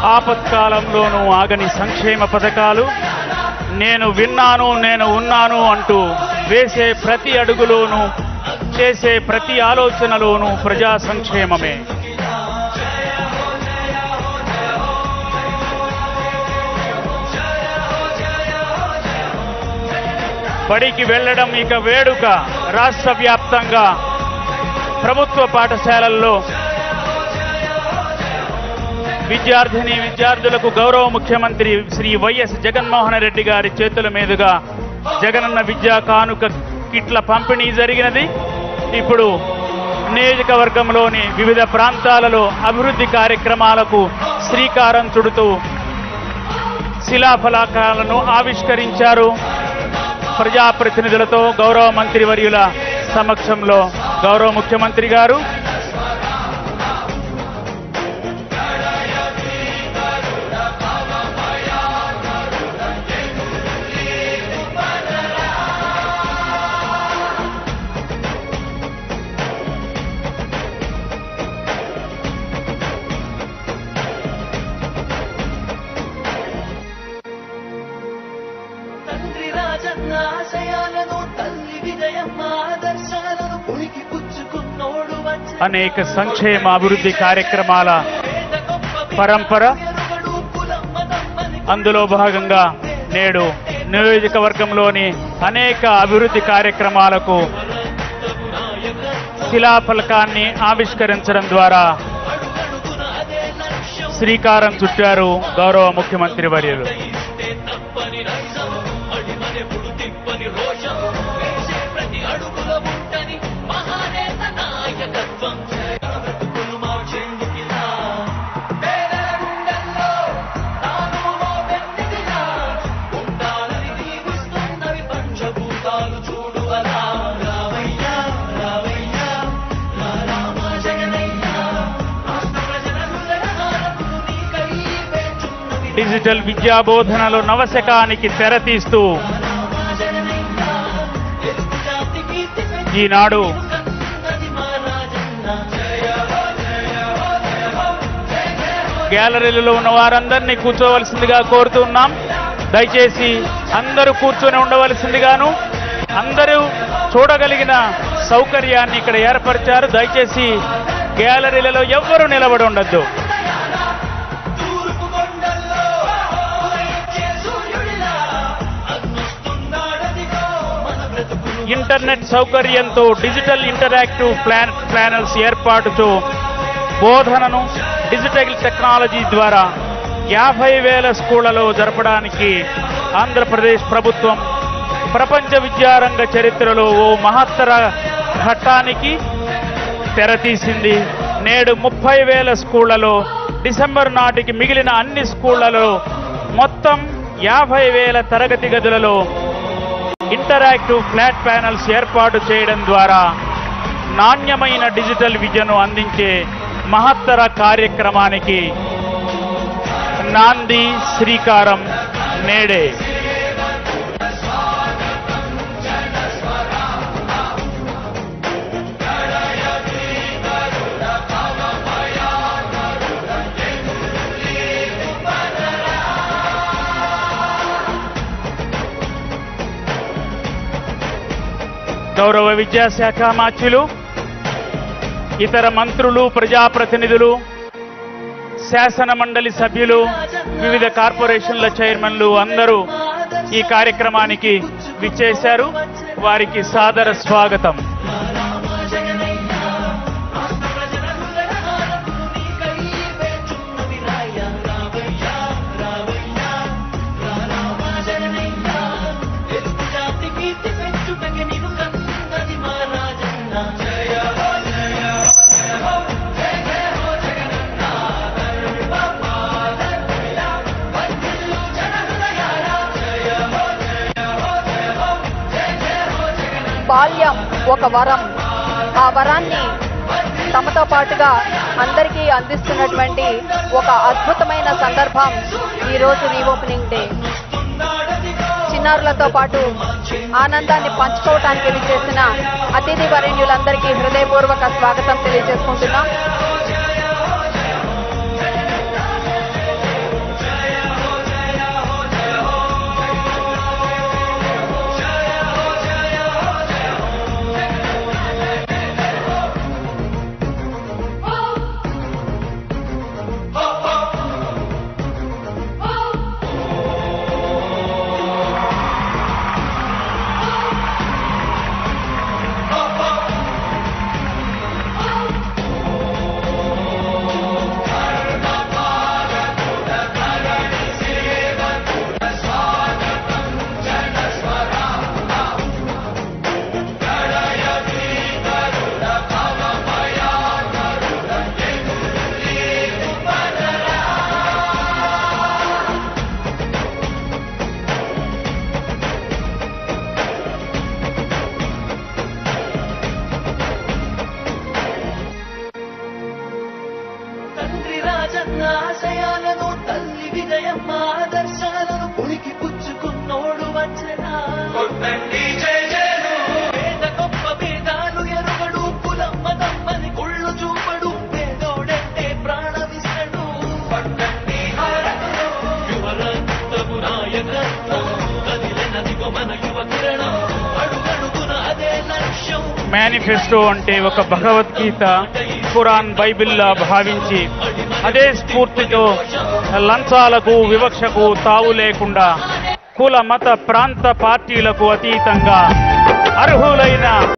ఆపత్కాలంలోనూ ఆగని సంక్షేమ పథకాలు నేను విన్నాను నేను ఉన్నాను అంటూ వేసే ప్రతి అడుగులోనూ చేసే ప్రతి ఆలోచనలోనూ ప్రజా సంక్షేమమే బడికి వెళ్ళడం ఇక వేడుక రాష్ట్ర వ్యాప్తంగా ప్రభుత్వ పాఠశాలల్లో విద్యార్థిని విద్యార్థులకు గౌరవ ముఖ్యమంత్రి శ్రీ వైఎస్ జగన్మోహన్ రెడ్డి గారి చేతుల మీదుగా జగనన్న విద్యా కానుక కిట్ల పంపిణీ జరిగినది ఇప్పుడు నియోజకవర్గంలోని వివిధ ప్రాంతాలలో అభివృద్ధి కార్యక్రమాలకు శ్రీకారం చుడుతూ శిలాఫలకాలను ఆవిష్కరించారు ప్రజాప్రతినిధులతో గౌరవ మంత్రివర్యుల సమక్షంలో గౌరవ ముఖ్యమంత్రి గారు తండ్రి రాజన్న ఆశయాలను తల్లి విజయమ్మ ఆదర్శాలను పుణికి పుచ్చుకున్నోడు వచ్చే అనేక సంక్షేమ అభివృద్ధి కార్యక్రమాల పేద గొప్ప పరంపర ఎరుగడు కులమ్మ నమ్మని అందులో భాగంగా నేడు నియోజకవర్గంలోని అనేక అభివృద్ధి కార్యక్రమాలకు శిలాఫలకాన్ని ఆవిష్కరించడం ద్వారా అడుగడుగున అదే లక్ష్యం శ్రీకారం చుట్టారు గౌరవ ముఖ్యమంత్రి వర్యులు ఇస్తే తప్పని నైజం అడిమనెప్పుడు తిప్పని రోషం వేసే ప్రతి అడుగుల ఉంటని మహానేత నాయకత్వం బ్రతుకులు మార్చేందుకిలా పేదల గుండెల్లో తాను మోపెన్నిదిలా ఉండాలని దీవిస్తున్నవి పంచభూతాలు చూడు అలా రావయ్యా రావయ్యా రా రామ జగనయ్యా రాష్ట్ర ప్రజల హృదయాలకు నీకై వేచున్నవి డిజిటల్ విద్యా బోధనలో నవశకానికి తెరతీస్తూ ఈనాడు గ్యాలరీలలో ఉన్న వారందరినీ కూర్చోవలసిందిగా కోరుతున్నాం దయచేసి అందరూ కూర్చొని ఉండవలసిందిగాను అందరూ చూడగలిగిన సౌకర్యాన్ని ఇక్కడ ఏర్పరిచారు దయచేసి గ్యాలరీలలో ఎవ్వరూ నిలబడి ఉండొద్దు తూర్పు కొండల్లో ఉదయించే సూర్యుడిలా అగ్నిస్తున్నాడదిగో మన బ్రతుకులు ఇంటర్నెట్ సౌకర్యంతో డిజిటల్ ఇంటరాక్టివ్ ప్లాన్ ప్లానర్స్ ఏర్పాటుతో బోధనను డిజిటల్ టెక్నాలజీ ద్వారా యాభై వేల స్కూళ్లలో జరపడానికి ఆంధ్రప్రదేశ్ ప్రభుత్వం ప్రపంచ విద్యారంగ చరిత్రలో ఓ మహత్తర ఘట్టానికి తెరతీసింది నేడు ముప్పై వేల స్కూళ్లలో డిసెంబర్ నాటికి మిగిలిన అన్ని స్కూళ్లలో మొత్తం యాభై వేల తరగతి గదులలో ఇంటరాక్టివ్ ఫ్లాట్ ప్యానల్స్ ఏర్పాటు చేయడం ద్వారా నాణ్యమైన డిజిటల్ విద్యను అందించే మహత్తర కార్యక్రమానికి నాంది శ్రీకారం నేడే గౌరవ విద్యాశాఖ మాచ్యులు ఇతర మంత్రులు ప్రజాప్రతినిధులు శాసన మండలి సభ్యులు వివిధ కార్పొరేషన్ల చైర్మన్లు అందరూ ఈ కార్యక్రమానికి విచ్చేశారు వారికి సాదర స్వాగతం రామ జగనయ్య రాష్ట్ర ప్రజల హృదయాలకు నీకై వేచున్నవి రాయ రావయ్య రావయ్య రా రామ జగనయ్య తెలుగు జాతి కీర్తి పెంచుటకి నీవు కన్నది మా రాజన్న జయ హో జయ జయ హో జయ జయ హో జగనన్న ధరణి బాబా ధరణిలా వర్ధిల్లు జన హృదయాల జయ హో జయ హో జయ హో జయ జయ హో జగనన్న బాల్యం ఒక వరం ఆ వరాన్ని తమతో పాటుగా అందరికీ అందిస్తున్నటువంటి ఒక అద్భుతమైన సందర్భం ఈరోజు రీఓపెనింగ్ డే చిన్నారులతో పాటు ఆనందాన్ని పంచుకోవటానికి విచ్చేసిన అతిథి వరేణ్యులందరికీ హృదయపూర్వక స్వాగతం తెలియజేసుకుంటున్నాం తండ్రి రాజన్న ఆశయాలను తల్లి విజయమ్మ ఆదర్శాలను ఉనికి పుచ్చుకున్నోడు వచ్చనా పేద గొప్ప భేదాలు ఎరుగడు కులమ్మ తమ్మని కుళ్ళు చూపడు పేదోడంటే ప్రాణమిస్తడు యువరక్తము నాయకత్వం కదిలినదిగో మన యువ కిరణం అడుగడుగున అదే లక్ష్యం మేనిఫెస్టో అంటే ఒక భగవద్గీత ఖురాన్ బైబిల్లా భావించి అదే స్ఫూర్తితో లంచాలకు వివక్షకు తావు లేకుండా కుల మత ప్రాంత పార్టీలకు అతీతంగా అర్హులైన